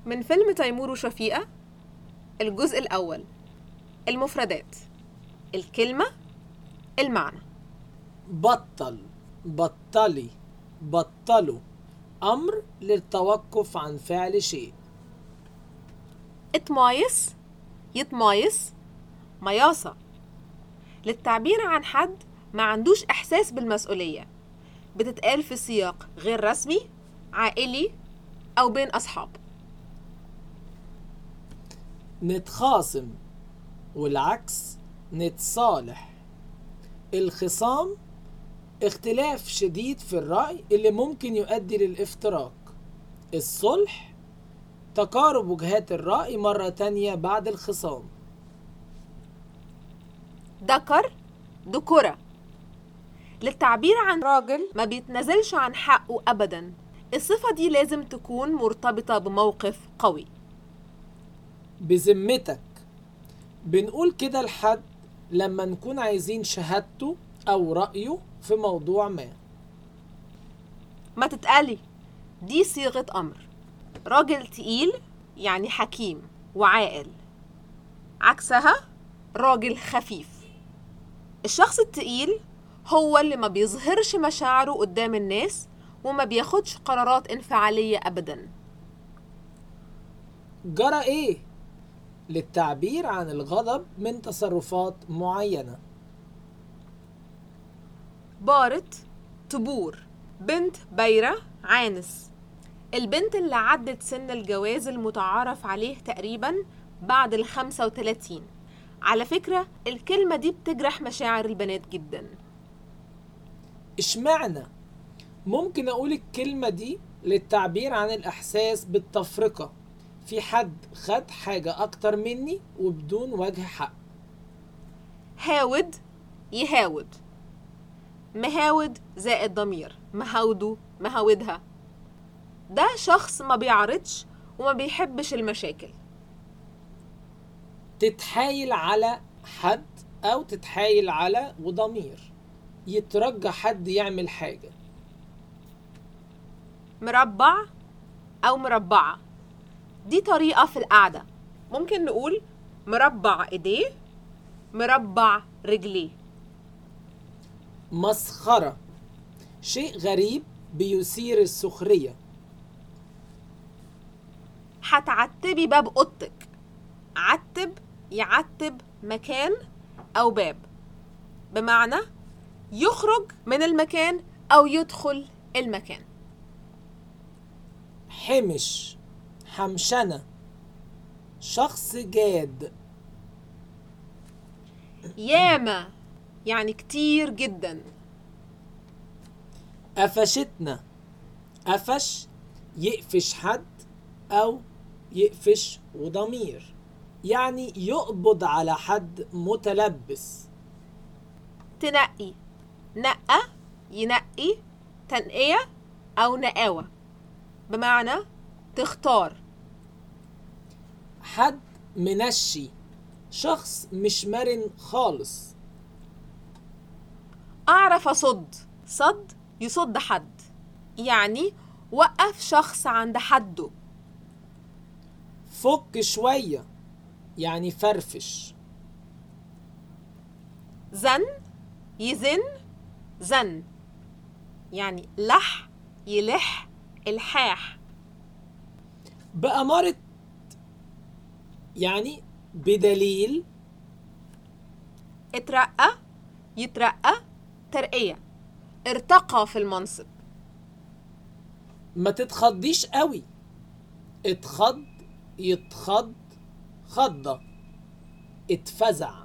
من فيلم تيمور وشفيقة الجزء الأول المفردات الكلمة المعنى بطل بطلي بطلوا أمر للتوقف عن فعل شيء اتمايس يتمايس مياصة للتعبير عن حد ما عندوش إحساس بالمسؤولية بتتقال في سياق غير رسمي عائلي أو بين أصحاب نتخاصم والعكس نتصالح الخصام اختلاف شديد في الرأي اللي ممكن يؤدي للافتراق الصلح تقارب وجهات الرأي مرة تانية بعد الخصام ذكر ذكورة للتعبير عن راجل ما بيتنازلش عن حقه أبدا الصفة دي لازم تكون مرتبطة بموقف قوي بذمتك بنقول كده لحد لما نكون عايزين شهادته أو رأيه في موضوع ما ما تتقلي دي صيغة أمر راجل تقيل يعني حكيم وعاقل عكسها راجل خفيف الشخص التقيل هو اللي ما بيظهرش مشاعره قدام الناس وما بياخدش قرارات انفعالية أبدا جرى إيه؟ للتعبير عن الغضب من تصرفات معينة بارت تبور بنت بايرة عانس البنت اللي عدت سن الجواز المتعارف عليه تقريبا بعد ال 35 على فكرة الكلمة دي بتجرح مشاعر البنات جدا اشمعنى ممكن اقول الكلمة دي للتعبير عن الاحساس بالتفرقة في حد خد حاجة اكتر مني وبدون وجه حق هاود يهاود مهاود زائد ضمير مهاوده مهاودها ده شخص ما بيعرضش وما بيحبش المشاكل تتحايل على حد او تتحايل على وضمير يترجى حد يعمل حاجة مربع أو مربعة دي طريقة في القعدة ممكن نقول مربع إيديه مربع رجليه مسخرة شيء غريب بيثير السخرية هتعتبي باب أوضتك عتب يعتب مكان أو باب بمعنى يخرج من المكان أو يدخل المكان حمش حمشنة شخص جاد ياما يعني كتير جدا قفشتنا قفش يقفش حد أو يقفش وضمير يعني يقبض على حد متلبس تنقي نقى ينقي تنقية أو نقاوة بمعنى تختار حد منشي شخص مش مرن خالص أعرف أصد صد يصد حد يعني وقف شخص عند حده فك شوية يعني فرفش زن يزن زن يعني لح يلح الحاح بأمارة يعني بدليل اترقى يترقى ترقية ارتقى في المنصب ما تتخضيش قوي اتخض يتخض خضة اتفزع